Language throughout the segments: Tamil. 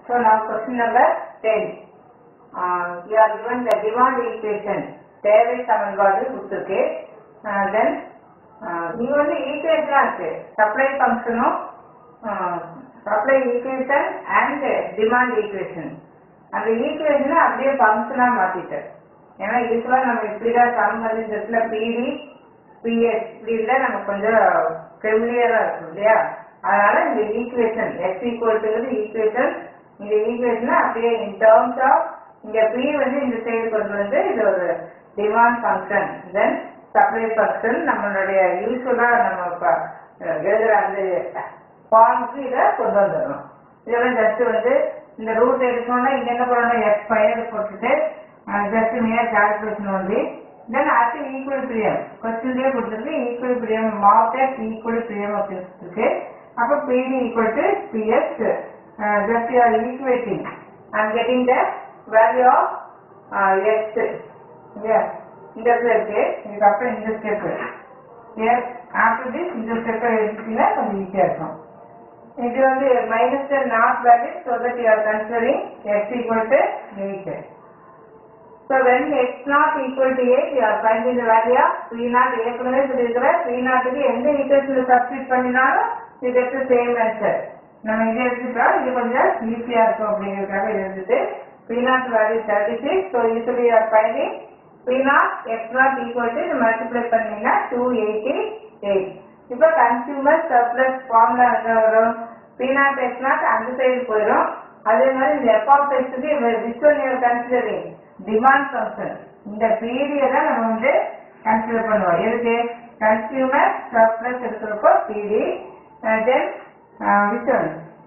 So now question number 10. Uh, you are given the demand equation. தேவை சமன்பாடு கொடுத்துருக்கு தென் இங்க வந்து ஈக்குவேஷனா இருக்கு சப்ளை ஃபங்க்ஷனும் supply equation and demand equation அந்த ஈக்குவேஷனை அப்படியே ஃபங்க்ஷனா மாத்திட்டேன் ஏன்னா யூஸ்வலா நம்ம இப்படிதான் சம் வந்து இந்த இடத்துல பிடி பிஎஸ் இப்படி இருந்தா நமக்கு கொஞ்சம் ஃபெமிலியரா இருக்கும் இல்லையா அதனால இந்த equation x equal to equation இந்த ஈக்குவேஷனை அப்படியே இன் டேர்ம்ஸ் ஆஃப் இங்க பி வந்து இந்த சைடு கொண்டு வந்து இது ஒரு demand function then supply function நம்மளுடைய யூஸ்வலா நம்ம இப்ப, அஹ், எழுதுற அந்த ஃபார்முக்கு இதை கொண்டு வந்துடணும் இதெல்லாம் ஜஸ்ட் வந்து இந்த ரூட் எடுக்கணும்னா இங்க என்ன பண்ணணும் எக்ஸ் ஃபைவ் போட்டுட்டு ஜஸ்ட் நியர் கால்குலேஷன் வந்து தென் அடுத்து ஈக்குவல் கொஸ்டின்லேயே கொடுத்துருக்கு ஈக்குவல் பிரியம் மார்க் ஈக்குவல் பிரியம் அப்படின்னு இருக்கு அப்போ PD equal to PS just you are equating I'm getting the value of x இல்லையா இந்த இடத்துல இருக்கு இதுக்கப்புறம் இந்த ஸ்டெப் எஸ் ஆஃப்டர் திஸ் இந்த ஸ்டெப்பை எடுத்துட்டீங்கன்னா கொஞ்சம் ஈஸியாக இருக்கும் இது வந்து minus naught value so that you are considering x equal to eight So when x not equal to 8, you are finding the value of P naught ஏற்கனவே சொல்லியிருக்கிற P naught க்கு எந்த ஈக்குவேஷன்ல சப்ஸ்டிட் பண்ணினாலும் you get the same answer. நம்ம இதை எடுத்துட்டோம் இது கொஞ்சம் ஈஸியா இருக்கும் அப்படிங்கிறதுக்காக இது இருந்தது P naught value 36, so usually you are finding P naught x naught equal to இது multiply பண்ணீங்கன்னா 288. இப்போ கன்சியூமர் சர்ப்ளஸ் ஃபார்முலா என்ன வரும் P naught x naught அந்த சைடு போயிடும் அதே மாதிரி இந்த f of x க்கு which one you are considering demand function இந்த பீடியை தான் நம்ம வந்து கன்சிடர் பண்ணுவோம் எதுக்கு கன்சியூமர் சர்ப்ளஸ் இருக்கிறப்போ PD then which one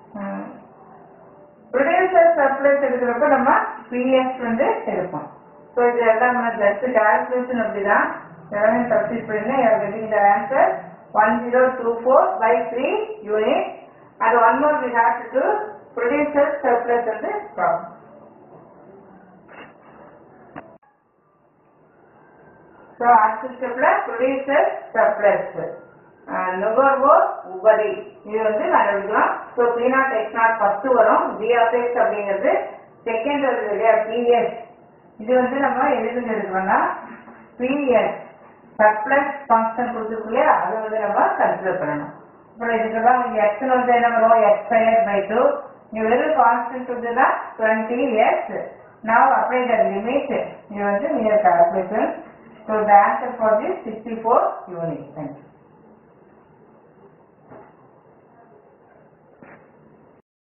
producer surplus எடுக்கிறப்ப நம்ம பிஎஸ் வந்து எடுப்போம் ஸோ இது எல்லாம் நம்ம ஜஸ்ட் கால்குலேஷன் அப்படிதான் எல்லாமே சப்ஸ்டிட் பண்ணி getting the answer one zero two four by three unit அது one more we have to producer surplus வந்து ப்ராப்ளம் ஸோ அடுத்த ஸ்டெப்ல ப்ரொடியூசர் சர்ப்ளஸ் நுகர்வோர் உபரி இது வந்து கண்டுபிடிக்கலாம் so P naught x naught first வரும் பி ஆஃப் எக்ஸ் அப்படிங்கிறது செகண்ட் வருது இல்லையா பிஎஸ் இது வந்து நம்ம எதுக்கு எடுக்கணும்னா பிஎஸ் சர்ப்ளஸ் ஃபங்க்ஷன் கொடுத்துருக்கு இல்லையா அதை வந்து நம்ம கன்சிடர் பண்ணணும் அப்புறம் இதுக்கெல்லாம் எக்ஸ் வந்து என்ன வரும் எக்ஸ் ஸ்கொயர் பை டூ இங்க வெறும் கான்ஸ்டன்ட் வந்துன்னா twenty x now apply the limit இது வந்து near calculation so the answer for this 64 units thank you